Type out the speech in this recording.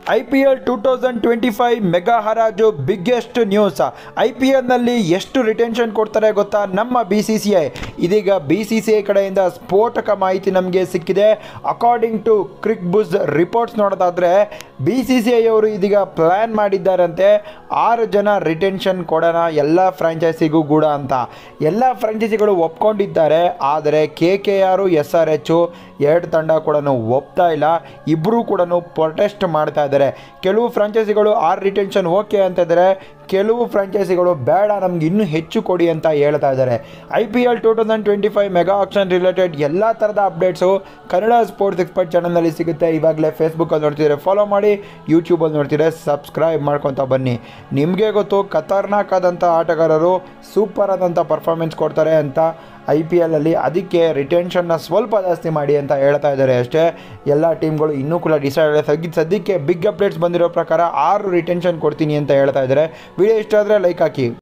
I P L two thousand twenty five mega ಹರಾಜು biggest news I P ಎಲ್ನಲ್ಲಿ ಎಷ್ಟು retention ಕೊಡ್ತಾರೆ ಗೊತ್ತಾ ನಮ್ಮ ಬಿ ಸಿ ಸಿ ಐ ಇದೀಗ ಬಿ ಸಿ ಸಿ ಐ ಕಡೆಯಿಂದ ಸ್ಫೋಟಕ ಮಾಹಿತಿ ನಮಗೆ ಸಿಕ್ಕಿದೆ according to Cricbuzz reports ನೋಡೋದಾದರೆ ಬಿ ಸಿ ಸಿ ಐ ಅವರು ಇದೀಗ ಪ್ಲ್ಯಾನ್ ಮಾಡಿದ್ದಾರಂತೆ ಆರು ಜನ ರಿಟೆನ್ಷನ್ ಕೊಡೋಣ ಎಲ್ಲ ಫ್ರಾಂಚೈಸಿಗೂ ಕೂಡ ಅಂತ ಎಲ್ಲ ಫ್ರಾಂಚೈಸಿಗಳು ಒಪ್ಕೊಂಡಿದ್ದಾರೆ ಆದರೆ K K R S R H ಎರಡು ತಂಡ ಕೂಡ ಒಪ್ತಾ ಇಲ್ಲ ಇಬ್ಬರೂ ಕೂಡ ಪ್ರೊಟೆಸ್ಟ್ ಮಾಡ್ತಾ ಇದ್ದಾರೆ ಕೆಲವು ಫ್ರಾಂಚೈಸಿಗಳು ಆರ್ ರಿಟೆನ್ಷನ್ ಓಕೆ ಅಂತ ಇದ್ದಾರೆ ಕೆಲವು ಫ್ರಾಂಚೈಸಿಗಳು ಬೇಡ ನಮ್ಗೆ ಇನ್ನೂ ಹೆಚ್ಚು ಕೊಡಿ ಅಂತ ಹೇಳ್ತಾ ಇದ್ದಾರೆ I P L two thousand twenty five mega auction related ಎಲ್ಲ ಥರದ ಅಪ್ಡೇಟ್ಸು ಕನ್ನಡ ಸ್ಪೋರ್ಟ್ಸ್ ಎಕ್ಸ್ಪರ್ಟ್ ಚಾನಲ್ನಲ್ಲಿ ಸಿಗುತ್ತೆ ಇವಾಗಲೇ ಫೇಸ್ಬುಕ್ಕಲ್ಲಿ ನೋಡ್ತಿದ್ರೆ ಫಾಲೋ ಮಾಡಿ ಯೂಟ್ಯೂಬಲ್ಲಿ ನೋಡ್ತಿದ್ರೆ ಸಬ್ಸ್ಕ್ರೈಬ್ ಮಾಡ್ಕೊತ ಬನ್ನಿ ನಿಮಗೆ ಗೊತ್ತು ಖತರ್ನಾಕ್ ಆದಂಥ ಆಟಗಾರರು ಸೂಪರ್ ಆದಂಥ ಪರ್ಫಾರ್ಮೆನ್ಸ್ ಕೊಡ್ತಾರೆ ಅಂತ ಐ ಪಿ ಎಲ್ಲಲ್ಲಿ ಅದಕ್ಕೆ ರಿಟೆನ್ಷನ್ನ ಸ್ವಲ್ಪ ಜಾಸ್ತಿ ಮಾಡಿ ಅಂತ ಹೇಳ್ತಾ ಇದ್ದಾರೆ ಅಷ್ಟೇ ಎಲ್ಲ ಟೀಮ್ಗಳು ಇನ್ನೂ ಕೂಡ ಡಿಸೈಡ್ ಸದ್ಯ ಸದ್ಯಕ್ಕೆ ಬಿಗ್ ಅಪ್ಡೇಟ್ಸ್ ಬಂದಿರೋ ಪ್ರಕಾರ ಆರು ರಿಟೆನ್ಷನ್ ಕೊಡ್ತೀನಿ ಅಂತ ಹೇಳ್ತಾ ಇದ್ದಾರೆ ವಿಡಿಯೋ ಇಷ್ಟ ಆದರೆ ಲೈಕ್ ಹಾಕಿ